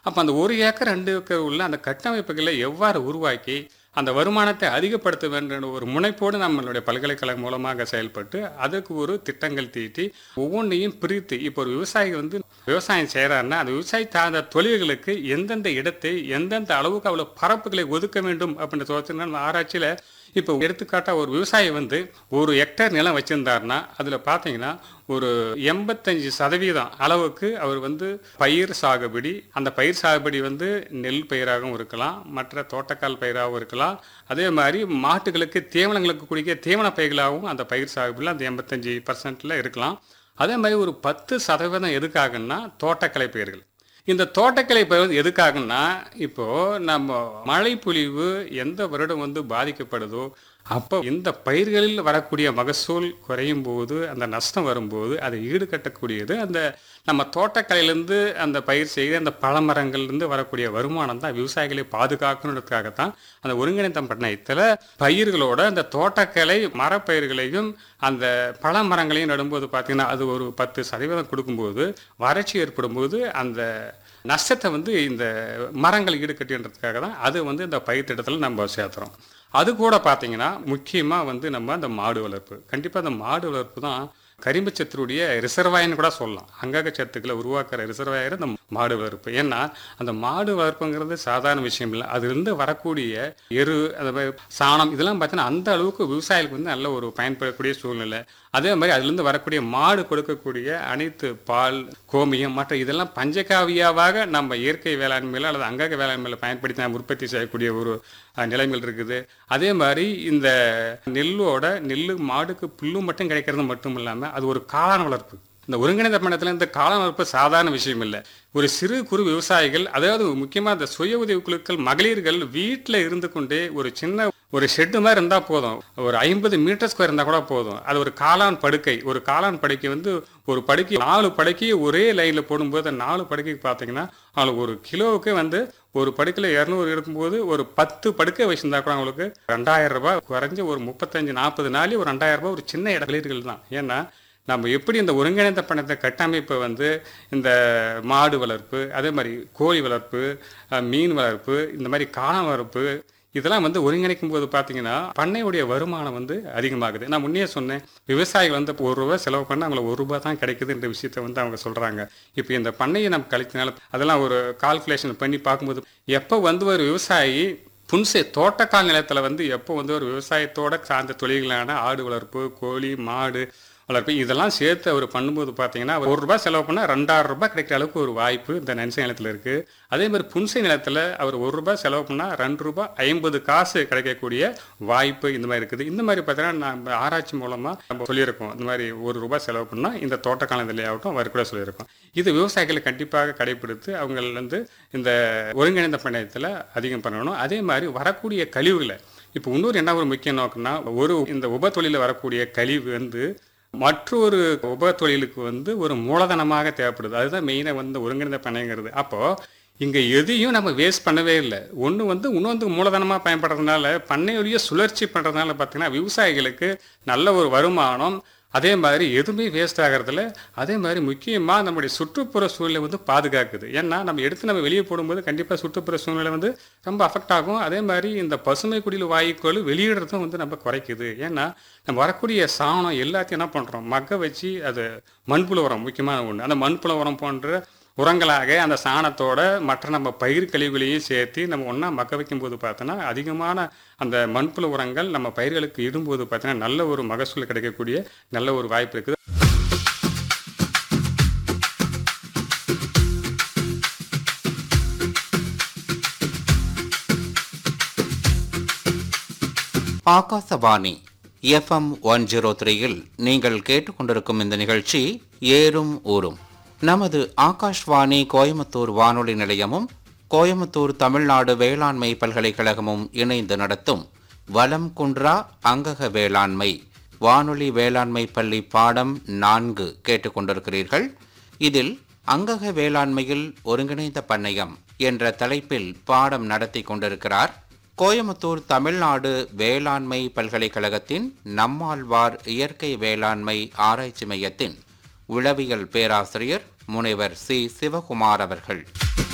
அப்போ அந்த ஒரு ஏக்கர் ரெண்டு ஏக்கர் உள்ள அந்த கட்டமைப்புகளை எவ்வாறு உருவாக்கி அந்த வருமானத்தை அதிகப்படுத்த வேண்டும் ஒரு முனைப்போடு நம்மளுடைய பல்கலைக்கழகம் மூலமாக செயல்பட்டு அதுக்கு ஒரு திட்டங்கள் தீட்டி ஒவ்வொன்றையும் பிரித்து இப்போ ஒரு விவசாயி வந்து விவசாயம் செய்கிறாருன்னா அந்த விவசாயி சார்ந்த தொழில்களுக்கு எந்தெந்த இடத்தை எந்தெந்த அளவுக்கு அவ்வளோ பரப்புகளை ஒதுக்க வேண்டும் அப்படின்ற சொல்லிட்டு ஆராய்ச்சியில் இப்போ எடுத்துக்காட்டாக ஒரு விவசாயி வந்து ஒரு ஹெக்டேர் நிலம் வச்சுருந்தாருன்னா அதில் பார்த்தீங்கன்னா ஒரு எண்பத்தஞ்சு சதவீதம் அளவுக்கு அவர் வந்து பயிர் சாகுபடி அந்த பயிர் சாகுபடி வந்து நெல் பயிராகவும் இருக்கலாம் மற்ற தோட்டக்கால் பயிராகவும் இருக்கலாம் அதே மாதிரி மாட்டுகளுக்கு தீவனங்களுக்கு குடிக்க தீவன பயிர்களாகவும் அந்த பயிர் சாகுபடியில் அந்த எண்பத்தஞ்சு பர்சன்ட்டில் இருக்கலாம் அதே மாதிரி ஒரு பத்து சதவீதம் எதுக்காகன்னா தோட்டக்கலை பயிர்கள் இந்த தோட்டக்கலை பயிர் வந்து எதுக்காகன்னா இப்போ நம்ம மழை பொழிவு எந்த வருடம் வந்து பாதிக்கப்படுதோ அப்போ இந்த பயிர்களில் வரக்கூடிய மகசூல் குறையும் போது அந்த நஷ்டம் வரும்போது அதை ஈடுகட்டக்கூடியது அந்த நம்ம தோட்டக்கலையிலேருந்து அந்த பயிர் செய்து அந்த பழமரங்கள்லேருந்து வரக்கூடிய வருமானம் தான் விவசாயிகளை பாதுகாக்கணுன்றதுக்காகத்தான் அந்த ஒருங்கிணைந்த பண்ணையத்தில் பயிர்களோட அந்த தோட்டக்கலை மரப்பயிர்களையும் அந்த பழமரங்களையும் நடும்போது பார்த்தீங்கன்னா அது ஒரு பத்து சதவீதம் கொடுக்கும்போது வறட்சி ஏற்படும் போது அந்த நஷ்டத்தை வந்து இந்த மரங்கள் ஈடுகட்டுன்றதுக்காக தான் அது வந்து இந்த பயிர் திட்டத்தில் நம்ம சேர்த்துறோம் அது கூட பார்த்தீங்கன்னா முக்கியமாக வந்து நம்ம அந்த மாடு வளர்ப்பு கண்டிப்பாக அந்த மாடு வளர்ப்பு தான் கரிம்பச்சத்தினுடைய ரிசர்வாயர்னு கூட சொல்லலாம் அங்கக சத்துக்களை உருவாக்குற ரிசர்வாயர் அந்த மாடு வளர்ப்பு ஏன்னா அந்த மாடு வளர்ப்புங்கிறது சாதாரண விஷயம் இல்லை அதுலேருந்து வரக்கூடிய எரு அந்த மாதிரி சாணம் இதெல்லாம் பார்த்தீங்கன்னா அந்த அளவுக்கு விவசாயிகளுக்கு வந்து நல்ல ஒரு பயன்படக்கூடிய சூழ்நிலை அதே மாதிரி அதுலேருந்து வரக்கூடிய மாடு கொடுக்கக்கூடிய அனைத்து பால் கோமியம் மற்ற இதெல்லாம் பஞ்சகாவியாவாக நம்ம இயற்கை வேளாண்மையில் அல்லது அங்கக வேளாண்மையில் பயன்படுத்தி நாம் உற்பத்தி செய்யக்கூடிய ஒரு அஹ், நிலைமைகள் இருக்குது அதே மாதிரி இந்த நெல்லோட நெல்லு மாடுக்கு புல்லு மட்டும் கிடைக்கிறது மட்டும் இல்லாமல் அது ஒரு காளான் வளர்ப்பு இந்த ஒருங்கிணைந்த பண்ணத்தில் இந்த காளான் வளர்ப்பு சாதாரண விஷயம் இல்லை ஒரு சிறு குறு விவசாயிகள் அதாவது முக்கியமாக இந்த சுய உதவி குழுக்கள் மகளிர்கள் வீட்டில் இருந்து கொண்டே ஒரு சின்ன ஒரு ஷெட்டு மாதிரி இருந்தால் போதும் ஒரு ஐம்பது மீட்டர் ஸ்கொயர் இருந்தால் கூட போதும் அது ஒரு காளான் படுக்கை ஒரு காளான் படுக்கை வந்து ஒரு படுக்கை நாலு படுக்கையை ஒரே லைனில் போடும்போது அந்த நாலு படுக்கைக்கு பார்த்தீங்கன்னா அவங்களுக்கு ஒரு கிலோவுக்கு வந்து ஒரு படுக்கையில் இரநூறு இருக்கும்போது ஒரு பத்து படுக்கை வச்சிருந்தா கூட அவங்களுக்கு ரெண்டாயிரம் ரூபாய் குறைஞ்சு ஒரு முப்பத்தஞ்சு நாற்பது நாளே ஒரு ரெண்டாயிரம் ரூபாய் ஒரு சின்ன இடங்களிர்கள் தான் ஏன்னா நம்ம எப்படி இந்த ஒருங்கிணைந்த பணத்தை கட்டமைப்பை வந்து இந்த மாடு வளர்ப்பு அதே மாதிரி கோழி வளர்ப்பு அஹ், மீன் வளர்ப்பு இந்த மாதிரி காளான் வளர்ப்பு இதெல்லாம் வந்து ஒருங்கிணைக்கும் போது பார்த்தீங்கன்னா பண்ணையுடைய வருமானம் வந்து அதிகமாகுது நான் முன்னே சொன்னேன் விவசாயிகள் வந்து ஒரு ரூபா செலவு பண்ணால் அவங்களுக்கு ஒரு ரூபாய் தான் கிடைக்குதுன்ற விஷயத்த வந்து அவங்க சொல்கிறாங்க இப்போ இந்த பண்ணையை நம்ம கழிச்சனால அதெல்லாம் ஒரு கால்குலேஷன் பண்ணி பார்க்கும்போது எப்போ வந்து ஒரு விவசாயி புன்சை தோட்டக்கால் நிலத்தில் வந்து எப்போ வந்து ஒரு விவசாயத்தோட சார்ந்த தொழில்களான ஆடு வளர்ப்பு கோழி மாடு வளர்ப்பு இதெல்லாம் சேர்த்து அவர் பண்ணும்போது பார்த்தீங்கன்னா ஒரு ரூபாய் செலவு பண்ணால் ரெண்டாயிரம் ரூபாய் கிடைக்கிற அளவுக்கு ஒரு வாய்ப்பு இந்த நன்சை நிலத்தில் இருக்குது அதே மாதிரி புன்சை நிலத்தில் அவர் ஒரு ரூபாய் செலவு பண்ணால் ரெண்டு ரூபாய் ஐம்பது காசு கிடைக்கக்கூடிய வாய்ப்பு இந்த மாதிரி இருக்குது இந்த மாதிரி பார்த்தீங்கன்னா நம்ம ஆராய்ச்சி மூலமாக நம்ம சொல்லியிருக்கோம் இந்த மாதிரி ஒரு ரூபாய் செலவு பண்ணால் இந்த தோட்டக்காலத்திலே ஆகட்டும் அவர் கூட சொல்லியிருக்கோம் இது விவசாயிகளை கண்டிப்பாக கடைபிடித்து அவங்க வந்து இந்த ஒருங்கிணைந்த பண்ணையத்தில் அதிகம் பண்ணணும் அதே மாதிரி வரக்கூடிய கழிவுகளை இப்போ இன்னொரு என்ன ஒரு முக்கிய நோக்கம்னா ஒரு இந்த உப தொழிலில் வரக்கூடிய கழிவு வந்து மற்றொரு உப தொழிலுக்கு வந்து ஒரு மூலதனமாக தேவைப்படுது அதுதான் மெயினாக வந்து ஒருங்கிணைந்த பண்ணைங்கிறது அப்போது இங்கே எதையும் நம்ம வேஸ்ட் பண்ணவே இல்லை ஒன்று வந்து இன்னொன்று மூலதனமாக பயன்படுறதுனால பண்ணையுடைய சுழற்சி பண்ணுறதுனால பார்த்தீங்கன்னா விவசாயிகளுக்கு நல்ல ஒரு வருமானம் அதே மாதிரி எதுவுமே வேஸ்ட் ஆகிறதில்ல அதே மாதிரி முக்கியமாக நம்முடைய சுற்றுப்புற சூழ்நிலை வந்து பாதுகாக்குது ஏன்னா நம்ம எடுத்து நம்ம வெளியே போடும்போது கண்டிப்பாக சுற்றுப்புற சூழ்நிலை வந்து ரொம்ப அஃபெக்ட் ஆகும் அதே மாதிரி இந்த பசுமை குடியில் வாயுக்கள் வெளியிடுறதும் வந்து நம்ம குறைக்குது ஏன்னா நம்ம வரக்கூடிய சாணம் எல்லாத்தையும் என்ன பண்ணுறோம் மக்க வச்சு அது மண்புழு உரம் முக்கியமான ஒன்று அந்த மண்புழு உரம் போன்ற உரங்களாக அந்த சாணத்தோட மற்ற நம்ம பயிர் கழிவுகளையும் சேர்த்து நம்ம ஒன்றா மக்க வைக்கும்போது பார்த்தோன்னா அதிகமான அந்த மண்புழு உரங்கள் நம்ம பயிர்களுக்கு இடும்போது பார்த்தீங்கன்னா நல்ல ஒரு மகசூல் கிடைக்கக்கூடிய நல்ல ஒரு வாய்ப்பு இருக்குது ஆகாசவாணி எஃப்எம் ஒன் ஜீரோ த்ரீயில் நீங்கள் கேட்டுக்கொண்டிருக்கும் இந்த நிகழ்ச்சி ஏறும் ஊரும் நமது ஆகாஷ்வாணி கோயம்புத்தூர் வானொலி நிலையமும் கோயம்புத்தூர் தமிழ்நாடு வேளாண்மை பல்கலைக்கழகமும் இணைந்து நடத்தும் வலம் குன்றா அங்கக வேளாண்மை வானொலி வேளாண்மை பள்ளி பாடம் நான்கு கேட்டுக்கொண்டிருக்கிறீர்கள் இதில் அங்கக வேளாண்மையில் ஒருங்கிணைந்த பண்ணையம் என்ற தலைப்பில் பாடம் நடத்தி கொண்டிருக்கிறார் கோயமுத்தூர் தமிழ்நாடு வேளாண்மை பல்கலைக்கழகத்தின் நம்மாழ்வார் இயற்கை வேளாண்மை ஆராய்ச்சி மையத்தின் உளவியல் பேராசிரியர் முனைவர் சி சிவகுமார் அவர்கள்